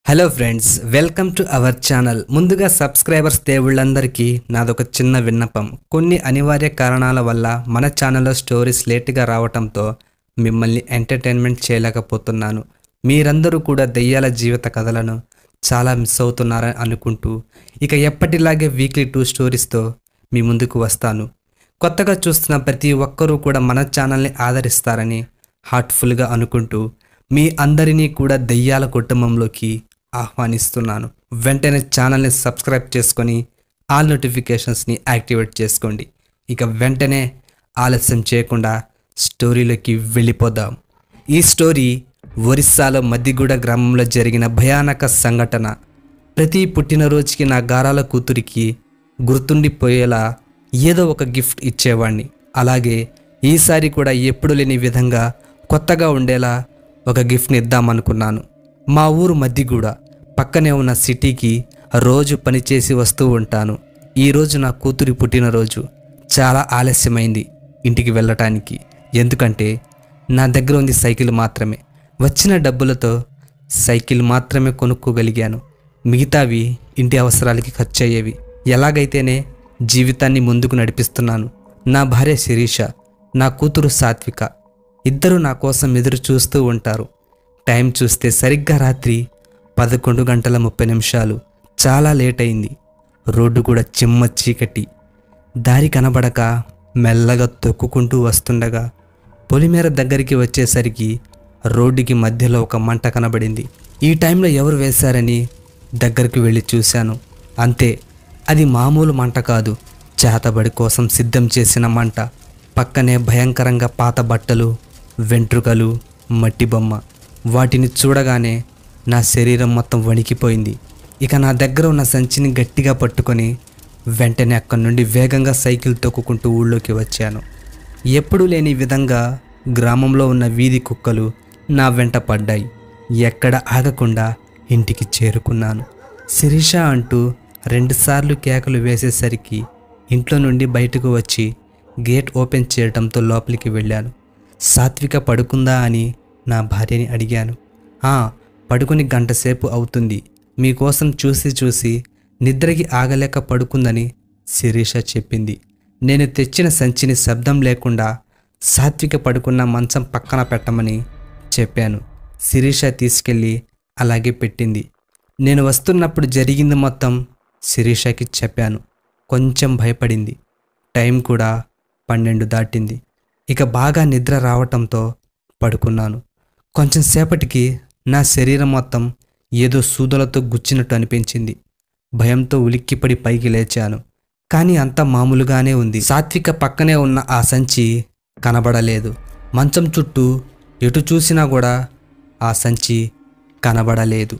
hello friends welcome to our channel ముందుగా subscribers దేవుళ్ళందరికీ నాదొక చిన్న విన్నపం కొన్ని అనివార్య కారణాల వల్ల మన ఛానల్లో స్టోరీస్ లేట్గా రావటంతో మిమ్మల్ని ఎంటర్టైన్మెంట్ చేయలేకపోతున్నాను మీరందరూ కూడా దెయ్యాల జీవిత కథలను చాలా మిస్ అవుతున్నారని అనుకుంటూ ఇక ఎప్పటిలాగే వీక్లీ టూ స్టోరీస్తో మీ ముందుకు వస్తాను కొత్తగా చూస్తున్న ప్రతి ఒక్కరూ కూడా మన ఛానల్ని ఆదరిస్తారని హార్ట్ఫుల్గా అనుకుంటూ మీ అందరినీ కూడా దెయ్యాల కుటుంబంలోకి ఆహ్వానిస్తున్నాను వెంటనే ఛానల్ని సబ్స్క్రైబ్ చేసుకొని ఆల్ నోటిఫికేషన్స్ని యాక్టివేట్ చేసుకోండి ఇక వెంటనే ఆలస్యం చేయకుండా స్టోరీలోకి వెళ్ళిపోదాం ఈ స్టోరీ ఒరిస్సాలో మద్దిగూడ గ్రామంలో జరిగిన భయానక సంఘటన ప్రతి పుట్టినరోజుకి నా గారాల కూతురికి గుర్తుండిపోయేలా ఏదో ఒక గిఫ్ట్ ఇచ్చేవాడిని అలాగే ఈసారి కూడా ఎప్పుడు లేని విధంగా కొత్తగా ఉండేలా ఒక గిఫ్ట్ని ఇద్దామనుకున్నాను మా ఊరు మద్దిగూడ పక్కనే ఉన్న సిటీకి రోజు పనిచేసి వస్తూ ఉంటాను ఈరోజు నా కూతురి పుట్టినరోజు చాలా ఆలస్యమైంది ఇంటికి వెళ్ళటానికి ఎందుకంటే నా దగ్గర ఉంది సైకిల్ మాత్రమే వచ్చిన డబ్బులతో సైకిల్ మాత్రమే కొనుక్కోగలిగాను మిగతావి ఇంటి అవసరాలకి ఖర్చు అయ్యేవి ఎలాగైతేనే జీవితాన్ని ముందుకు నడిపిస్తున్నాను నా భార్య శిరీష నా కూతురు సాత్విక ఇద్దరు నా కోసం ఎదురు చూస్తూ ఉంటారు టైం చూస్తే సరిగ్గా రాత్రి పదకొండు గంటల ముప్పై నిమిషాలు చాలా లేట్ అయింది రోడ్డు కూడా చిమ్మ చీకటి దారి కనబడక మెల్లగా తొక్కుకుంటూ వస్తుండగా పొలిమేర దగ్గరికి వచ్చేసరికి రోడ్డుకి మధ్యలో ఒక మంట కనబడింది ఈ టైంలో ఎవరు వేశారని దగ్గరికి వెళ్ళి చూశాను అంతే అది మామూలు మంట కాదు చేతబడి కోసం సిద్ధం చేసిన మంట పక్కనే భయంకరంగా పాత బట్టలు వెంట్రుకలు మట్టి బొమ్మ వాటిని చూడగానే నా శరీరం మొత్తం వణికిపోయింది ఇక నా దగ్గర ఉన్న సంచిని గట్టిగా పట్టుకొని వెంటనే అక్కడి నుండి వేగంగా సైకిల్ తొక్కుకుంటూ ఊళ్ళోకి వచ్చాను ఎప్పుడూ లేని విధంగా గ్రామంలో ఉన్న వీధి కుక్కలు నా వెంట పడ్డాయి ఎక్కడ ఆగకుండా ఇంటికి చేరుకున్నాను శిరీష అంటూ రెండుసార్లు కేకలు వేసేసరికి ఇంట్లో నుండి బయటకు వచ్చి గేట్ ఓపెన్ చేయడంతో లోపలికి వెళ్ళాను సాత్విక పడుకుందా అని నా భార్యని అడిగాను "ఆ, పడుకుని గంట సేపు అవుతుంది మీకోసం చూసి చూసి నిద్రకి ఆగలేక పడుకుందని శిరీష చెప్పింది నేను తెచ్చిన సంచిని శబ్దం లేకుండా సాత్విక పడుకున్న మంచం పక్కన పెట్టమని చెప్పాను శిరీష తీసుకెళ్ళి అలాగే పెట్టింది నేను వస్తున్నప్పుడు జరిగింది మొత్తం శిరీషకి చెప్పాను కొంచెం భయపడింది టైం కూడా పన్నెండు దాటింది ఇక బాగా నిద్ర రావటంతో పడుకున్నాను కొంచెం సేపటికి నా శరీరం మొత్తం ఏదో సూదులతో గుచ్చినట్టు అనిపించింది భయంతో ఉలిక్కిపడి పైకి లేచాను కానీ అంతా మామూలుగానే ఉంది సాత్విక పక్కనే ఉన్న ఆ సంచి కనబడలేదు మంచం చుట్టూ ఎటు చూసినా కూడా ఆ సంచి కనబడలేదు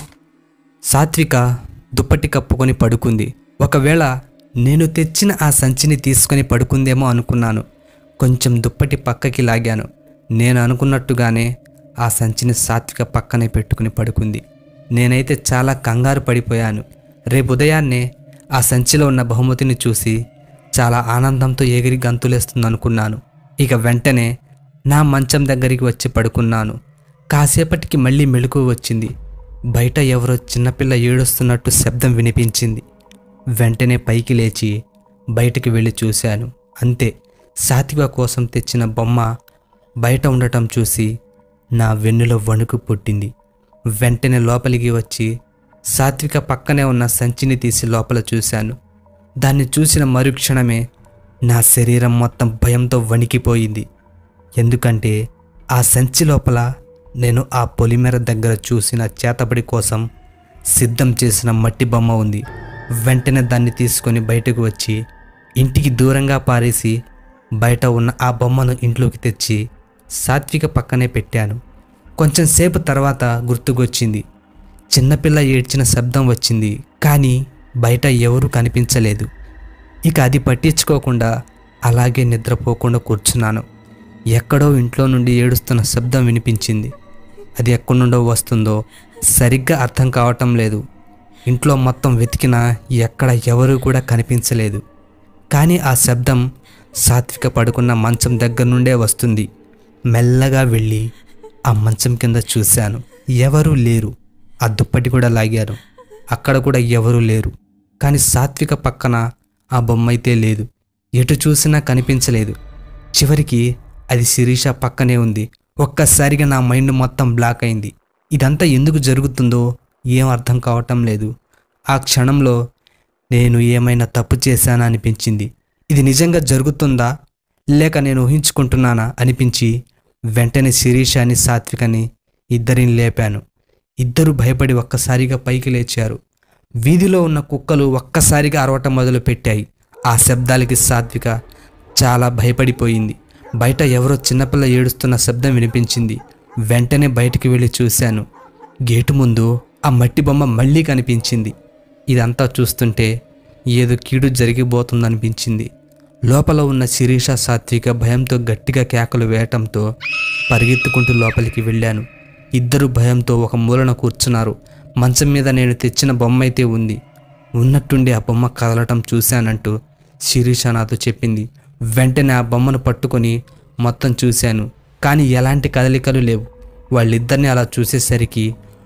సాత్విక దుప్పటి కప్పుకొని పడుకుంది ఒకవేళ నేను తెచ్చిన ఆ సంచిని తీసుకొని పడుకుందేమో అనుకున్నాను కొంచెం దుప్పటి పక్కకి లాగాను నేను అనుకున్నట్టుగానే ఆ సంచిని సాత్విక పక్కనే పెట్టుకుని పడుకుంది నేనైతే చాలా కంగారు పడిపోయాను రేపు ఉదయాన్నే ఆ సంచిలో ఉన్న బహుమతిని చూసి చాలా ఆనందంతో ఎగిరి గంతులేస్తుంది అనుకున్నాను ఇక వెంటనే నా మంచం దగ్గరికి వచ్చి పడుకున్నాను కాసేపటికి మళ్ళీ మెలకు వచ్చింది బయట ఎవరో చిన్నపిల్ల ఏడుస్తున్నట్టు శబ్దం వినిపించింది వెంటనే పైకి లేచి బయటికి వెళ్ళి చూశాను అంతే సాత్విక కోసం తెచ్చిన బొమ్మ బయట ఉండటం చూసి నా వెన్నులో వణుకు పుట్టింది వెంటనే లోపలికి వచ్చి సాత్విక పక్కనే ఉన్న సంచిని తీసి లోపల చూశాను దాన్ని చూసిన మరుక్షణమే నా శరీరం మొత్తం భయంతో వణికిపోయింది ఎందుకంటే ఆ సంచి లోపల నేను ఆ పొలిమేర దగ్గర చూసిన చేతబడి కోసం సిద్ధం చేసిన మట్టి బొమ్మ ఉంది వెంటనే దాన్ని తీసుకొని బయటకు వచ్చి ఇంటికి దూరంగా పారేసి బయట ఉన్న ఆ బొమ్మను ఇంట్లోకి తెచ్చి సాత్విక పక్కనే పెట్టాను కొంచెం సేపు తర్వాత గుర్తుకొచ్చింది చిన్నపిల్ల ఏడ్చిన శబ్దం వచ్చింది కానీ బయట ఎవరూ కనిపించలేదు ఇక అది పట్టించుకోకుండా అలాగే నిద్రపోకుండా కూర్చున్నాను ఎక్కడో ఇంట్లో నుండి ఏడుస్తున్న శబ్దం వినిపించింది అది ఎక్కడి నుండో వస్తుందో సరిగ్గా అర్థం కావటం లేదు ఇంట్లో మొత్తం వెతికినా ఎక్కడ ఎవరూ కూడా కనిపించలేదు కానీ ఆ శబ్దం సాత్విక పడుకున్న మంచం దగ్గర నుండే వస్తుంది మెల్లగా వెళ్ళి ఆ మంచం కింద చూశాను ఎవరూ లేరు ఆ దుప్పటి కూడా లాగారు అక్కడ కూడా ఎవరూ లేరు కానీ సాత్విక పక్కన ఆ బొమ్మ అయితే లేదు ఎటు చూసినా కనిపించలేదు చివరికి అది శిరీష పక్కనే ఉంది ఒక్కసారిగా నా మైండ్ మొత్తం బ్లాక్ అయింది ఇదంతా ఎందుకు జరుగుతుందో ఏం అర్థం కావటం లేదు ఆ క్షణంలో నేను ఏమైనా తప్పు చేశానా అనిపించింది ఇది నిజంగా జరుగుతుందా లేక నేను ఊహించుకుంటున్నానా అనిపించి వెంటనే శిరీషాని సాత్వికని ఇద్దరిని లేపాను ఇద్దరు భయపడి ఒక్కసారిగా పైకి లేచారు వీధిలో ఉన్న కుక్కలు ఒక్కసారిగా అరవటం మొదలుపెట్టాయి ఆ శబ్దాలకి సాత్విక చాలా భయపడిపోయింది బయట ఎవరో చిన్నపిల్ల ఏడుస్తున్న శబ్దం వినిపించింది వెంటనే బయటికి వెళ్ళి చూశాను గేటు ముందు ఆ మట్టి బొమ్మ మళ్ళీ కనిపించింది ఇదంతా చూస్తుంటే ఏదో కీడు జరిగిపోతుందనిపించింది లోపల ఉన్న శిరీష సాత్విక భయంతో గట్టిగా కేకలు వేయటంతో పరిగెత్తుకుంటూ లోపలికి వెళ్ళాను ఇద్దరు భయంతో ఒక మూలన కూర్చున్నారు మంచం మీద నేను తెచ్చిన బొమ్మ అయితే ఉంది ఉన్నట్టుండి ఆ బొమ్మ కదలటం చూశానంటూ శిరీష నాతో చెప్పింది వెంటనే ఆ బొమ్మను పట్టుకొని మొత్తం చూశాను కానీ ఎలాంటి కదలికలు లేవు వాళ్ళిద్దరిని అలా చూసేసరికి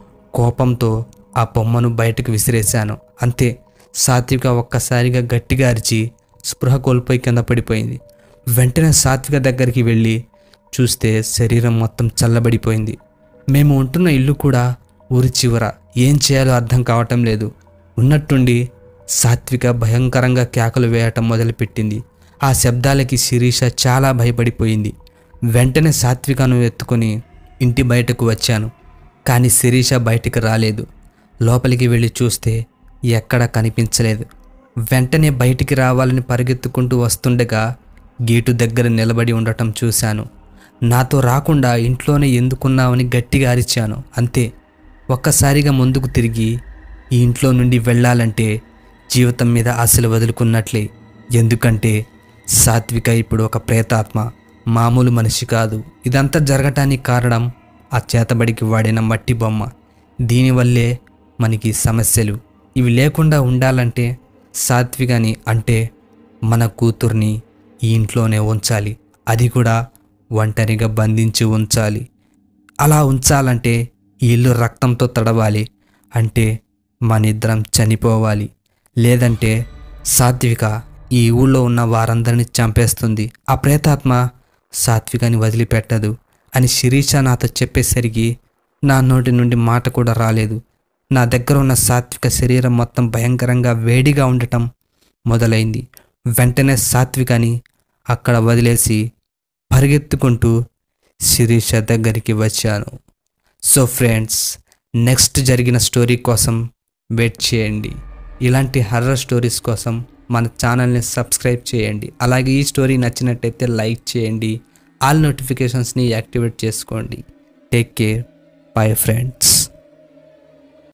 కోపంతో ఆ బొమ్మను బయటకు విసిరేశాను అంతే సాత్విక ఒక్కసారిగా గట్టిగా అరిచి స్పృహ కోల్పోయి కింద పడిపోయింది వెంటనే సాత్విక దగ్గరికి వెళ్ళి చూస్తే శరీరం మొత్తం చల్లబడిపోయింది మేము ఉంటున్న ఇల్లు కూడా ఊరి చివర ఏం చేయాలో అర్థం కావటం లేదు ఉన్నట్టుండి సాత్విక భయంకరంగా కేకలు వేయటం మొదలుపెట్టింది ఆ శబ్దాలకి శిరీష చాలా భయపడిపోయింది వెంటనే సాత్వికను ఎత్తుకొని ఇంటి బయటకు వచ్చాను కానీ శిరీష బయటికి రాలేదు లోపలికి వెళ్ళి చూస్తే ఎక్కడా కనిపించలేదు వెంటనే బయటికి రావాలని పరిగెత్తుకుంటూ వస్తుండగా గేటు దగ్గర నిలబడి ఉండటం చూశాను నాతో రాకుండా ఇంట్లోనే ఎందుకున్నావని గట్టిగా అరిచాను అంతే ఒక్కసారిగా ముందుకు తిరిగి ఈ ఇంట్లో నుండి వెళ్ళాలంటే జీవితం మీద ఆశలు వదులుకున్నట్లే ఎందుకంటే సాత్విక ఇప్పుడు ఒక ప్రేతాత్మ మామూలు మనిషి కాదు ఇదంతా జరగటానికి కారణం ఆ చేతబడికి వాడిన మట్టి బొమ్మ దీనివల్లే మనకి సమస్యలు ఇవి లేకుండా ఉండాలంటే సాత్వికని అంటే మన కూతుర్ని ఈ ఇంట్లోనే ఉంచాలి అది కూడా ఒంటరిగా బంధించి ఉంచాలి అలా ఉంచాలంటే ఈ ఇల్లు రక్తంతో తడవాలి అంటే మనిద్దరం చనిపోవాలి లేదంటే సాత్విక ఈ ఊళ్ళో ఉన్న వారందరిని చంపేస్తుంది ఆ ప్రేతాత్మ సాత్వికని వదిలిపెట్టదు అని శిరీష నాతో చెప్పేసరికి నా నోటి నుండి మాట కూడా రాలేదు నా దగ్గర ఉన్న సాత్విక శరీరం మొత్తం భయంకరంగా వేడిగా ఉండటం మొదలైంది వెంటనే సాత్వికని అక్కడ వదిలేసి పరిగెత్తుకుంటూ శిరీష దగ్గరికి వచ్చాను సో ఫ్రెండ్స్ నెక్స్ట్ జరిగిన స్టోరీ కోసం వెయిట్ చేయండి ఇలాంటి హర్రర్ స్టోరీస్ కోసం మన ఛానల్ని సబ్స్క్రైబ్ చేయండి అలాగే ఈ స్టోరీ నచ్చినట్టయితే లైక్ చేయండి ఆల్ నోటిఫికేషన్స్ని యాక్టివేట్ చేసుకోండి టేక్ కేర్ బై ఫ్రెండ్స్